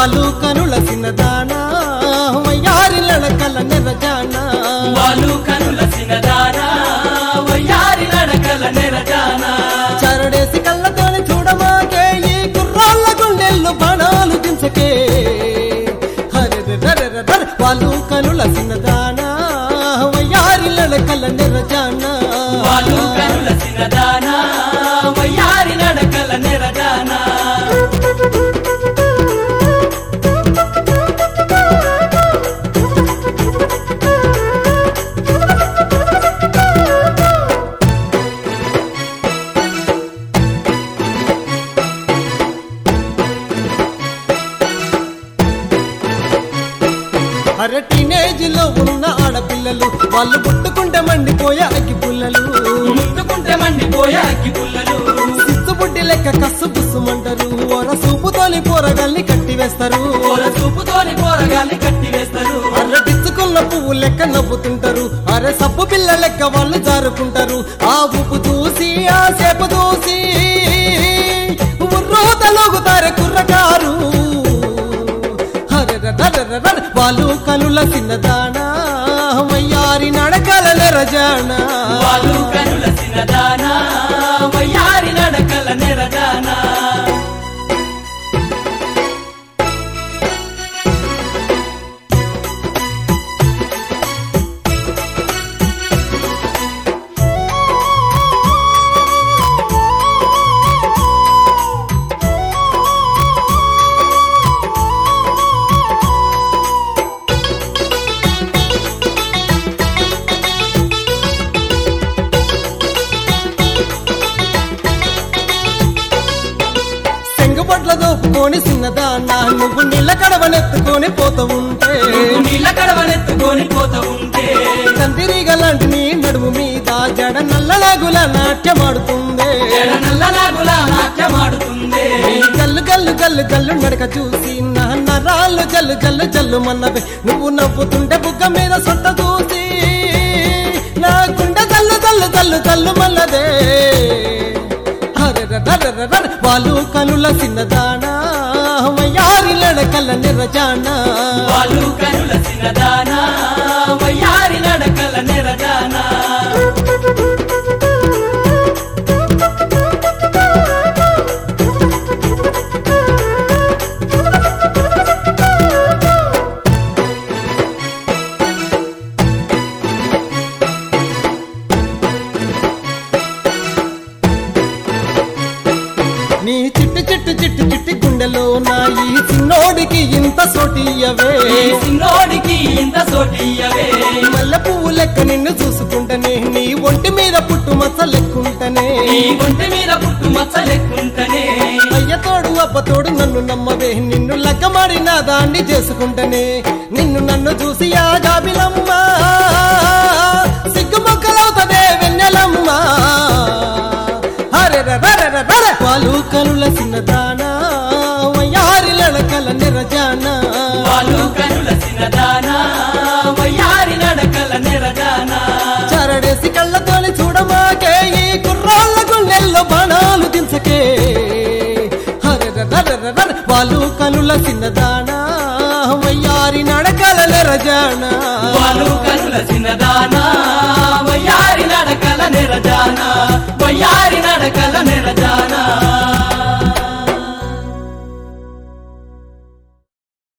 వాళ్ళు కనుల చిన్నదానా వయ్యారి నడకల నెరజానా వాళ్ళు కనుల సినదానా వయ్యారి నడకల నెరజానా చరడేసి కళ్ళతోని చూడమాకే ఈ కుర్రాళ్ళ గుండెల్లో బాణాలు దించకే హరెరెరెరెరెరె. వాళ్ళు కనుల చిన్నదానా వయ్యారి నడకల నెరజానా వాళ్ళు కనుల సినదానా వయ్యారి నడకల నెరజానా అరే టీనేజ్ లో ఉన్న ఆడపిల్లలు వాళ్ళు పుట్టుకుంటే మండిపోయే అగ్గి పుల్లలు ముట్టుకుంటే మండిపోయే అగ్గి పుల్లలు సిత్తుబుడ్డి లెక్క కస్సు బుస్సుమంటారు ఓర సూపుతోని పోరగాల్ని కట్టి వేస్తారు పోర చూపుతోని పోరగాల్ని కట్టి వేస్తారు అర్ర పిచ్చుకున్న పువ్వు లెక్క నవ్వుతుంటారు అరే సబ్బు పిల్ల లెక్క వాళ్ళు జారుకుంటారు ఆ ఉప్పు చూసి ఆ సేపు చూసి ఉర్రోతలోగుతారే కుర్రకారు హరెరెరెరెరెరె. వాళ్ళు కనుల చిన్నదానా వయ్యారి నడకల నెరజానా వాళ్ళు కనుల సినదానా వయ్యారి నడకల నెరజానా సెంగుబొట్ల దోపుకొని చిన్నదానా నువ్వు నీళ్ళ కడవనెత్తుకొని పోతూ ఉంటే నువ్వు నీళ్ళ కడవనెత్తుకొని పోతా ఉంటే కందిరీగ లాంటి నీ నడుము మీద జడ నల్లలాగుల నాట్యమాడుతుందే ఎడ నల్ల నాగులా నాట్యమాడుతుందే నీ గల్లు గల్లు గల్లు గల్లు నడక చూసి నా నరాళ్ళు జల్లు జల్లు జల్లు మన్నవే నువ్వు నవ్వుతుంటే బుగ్గ మీద సొట్ట చూసి నా గుండె జల్లు జల్లు జల్లు జల్లు మల్లదే హరెరెరెరెరెరె. వాళ్ళు కనుల చిన్నదానా వయ్యారి నడకల నిరజానా వాళ్ళు కనుల సినదానా వయ్యారి నడకల నెరజానా నీ చిట్టు చిట్టు చిట్టు చిట్టి గుండెలో నా ఈ చిన్నోడికి ఇంత సోటియవే ఈ సిన్నోడికి ఇంత సోటియవే మల్లె పువ్వు లెక్క నిన్ను చూసుకుంటనే నీ ఒంటి మీద పుట్టు మచ్చ లెక్కుంటనే నీ ఒంటి మీద పుట్టు మచ్చలెక్కుంటనే అయ్యతోడు అబ్బతోడు నన్ను నమ్మవే నిన్ను లగ్గమాడి నా దాన్ని చేసుకుంటనే నిన్ను నన్ను చూసి ఆ జాబిలమ్మ సిగ్గు మొక్కలవుతదే వెన్నెలమ్మ హరెరెరెరెరెరె. వాళ్ళు కనుల చిన్నదానా వయ్యారి లడకల నిరజానా వాళ్ళు కనుల సినదానా వయ్యారి నడకల నెరజానా చరడేసి కళ్ళతోని చూడమాకే ఈ కుర్రాళ్ళ గుండెల్లో బాణాలు దించకే హరెరెరెరెరెరె. వాళ్ళు కనుల చిన్నదానా వయ్యారి నడకల నెరజానా వాళ్ళు కనుల సినదానా వయ్యారి నడకల నెరజానా